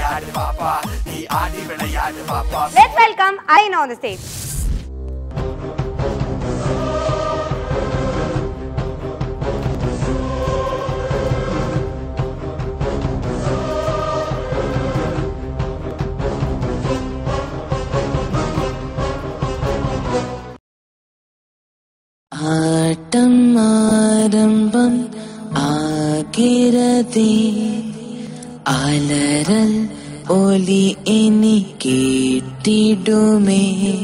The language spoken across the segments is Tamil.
விளையாடு பாப்பா நீ ஆடி விளையாடு பாப்பா Let's welcome Aina on the stage. ஆட்டம் ஆரம்பம் ஆகிறதே அலறல் ஒலி இனி கேட்டிடுமே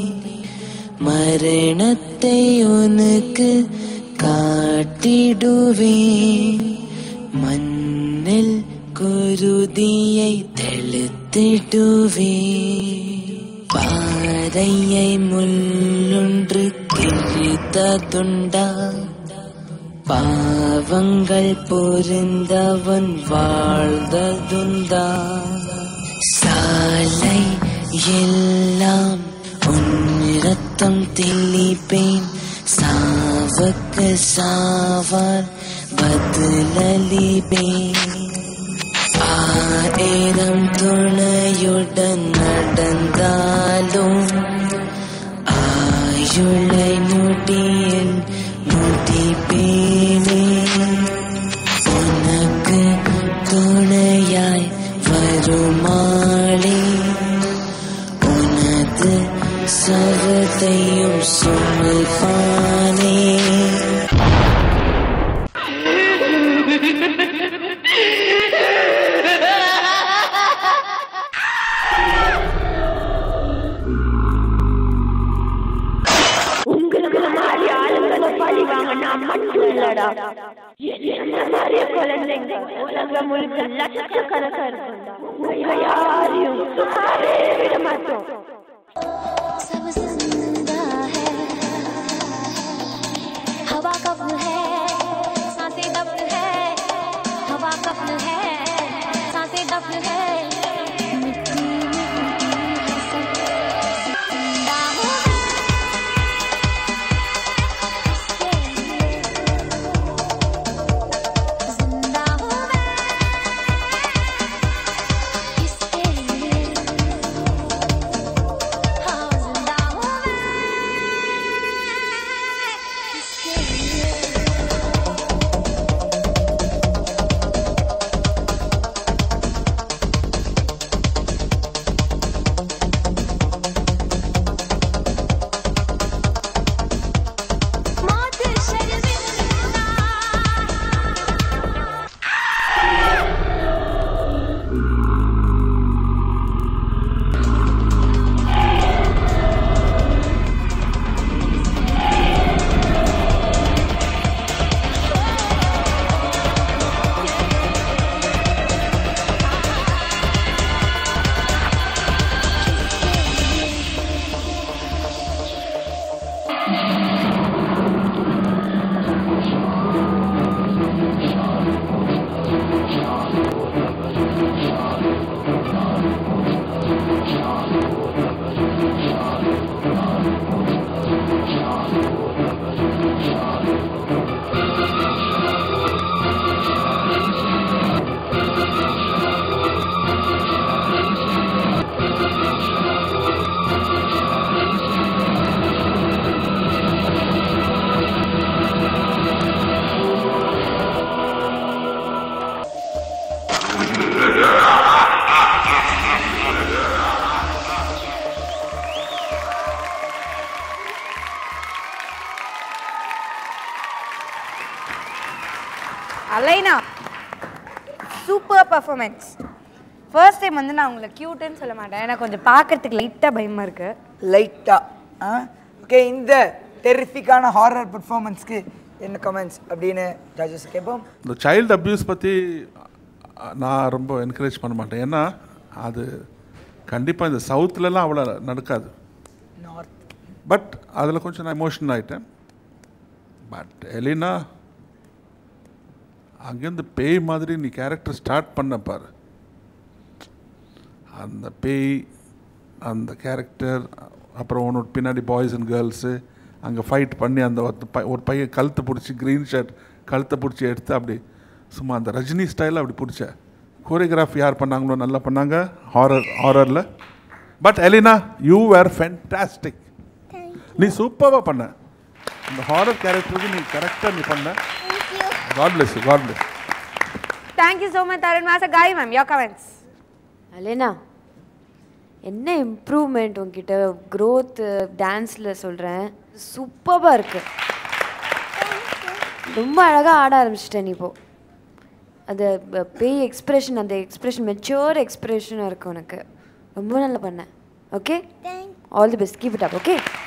மரணத்தை உனக்கு காட்டிடுவே மண்ணில் குருதியை தெளித்திடுவே பாறையை முள்ளொன்று கிழித்ததுண்டா பாவங்கள் புரிந்தவன் வாழ்ந்ததுண்டா சாலை எல்லாம் உன் ரத்தம் தெளிப்பேன் சாவுக்கு சாவால் பதிலளிப்பேன் ஆயிரம் துணையுடன் நடந்தாலும் ஆயுளை நொடியில் முடிப்பேனே உனக்கு துணையாய் வருமாளே உனது சவத்தையும் சுமப்பானே உங்களுக்கு மாதிரி ஆளுங்களை பழி வாங்கினா மட்டும் இல்லடா என்ன மாதிரி குழந்தைங்க உலகம் முழுக்க லட்சக்கணக்கா இருக்கும்டா உங்களை யாரையும் சும்மாவே விட மாட்டோம் सब जिंदा है हवा कब्न है सांसें दफ्न है हवा कब्न है सांसें दफ्न है मिट्टी में है सब जिंदा हूँ जिंदा हूँ इसके लिए हाँ जिंदा हूँ मैं इसके लिए मौत शर्मिंदा Alaina super performance first time வந்து நான் உங்களை க்யூட்டுன்னு சொல்ல மாட்டேன் எனக்கு கொஞ்சம் பார்க்கறதுக்கு லைட்டாக பயமாக இருக்கு லைட்டாக ஆ ஓகே இந்த டெரிஃபிக்கான ஹாரர் பெர்ஃபார்மன்ஸ்க்கு என்ன கமெண்ட்ஸ் அப்படின்னு ஜட்ஜஸ் கேட்போம் இந்த சைல்டு அப்யூஸ் பற்றி நான் ரொம்ப என்கரேஜ் பண்ண மாட்டேன் ஏன்னா அது கண்டிப்பாக இந்த சவுத்துலலாம் அவ்வளோ நடக்காது நார்த் பட் அதில் கொஞ்சம் நான் எமோஷனல் ஆகிட்டேன் பட் எலினா அங்கேருந்து பேய் மாதிரி நீ கேரக்டர் ஸ்டார்ட் பண்ண பாரு அந்த பேய் அந்த கேரக்டர் அப்புறம் உன்னோட பின்னாடி பாய்ஸ் அண்ட் கேர்ள்ஸு அங்கே ஃபைட் பண்ணி அந்த ஒருத்த பை- ஒரு பையன் கழுத்தை பிடிச்சி க்ரீன் ஷர்ட் கழுத்தை பிடிச்சி எடுத்து அப்படி சும்மா அந்த ரஜினி ஸ்டைலில் அப்படி பிடிச்ச கோரியோகிராஃப் யார் பண்ணாங்களோ நல்லா பண்ணாங்க ஹாரர் ஹாரரில் but Elina you were fantastic நீ சூப்பராக பண்ண இந்த ஹாரர் கேரக்டருக்கு நீ கரெக்டாக நீ பண்ண god bless god bless thank you so much Tarun மாசா காய் மேம் யோர் கமெண்ட்ஸ் அலேனா என்ன இம்ப்ரூவ்மெண்ட் உங்ககிட்ட க்ரோத் டான்ஸில் சொல்கிறேன் சூப்பராக இருக்கு ரொம்ப அழகாக ஆட ஆரம்பிச்சிட்டேன் நீ இப்போ அது ப- பேய் எக்ஸ்பிரஷன் அந்த எக்ஸ்பிரஷன் மெச்சோர் எக்ஸ்பிரஷனாக இருக்கு உனக்கு ரொம்ப நல்லா பண்ண okay all the best keep it up okay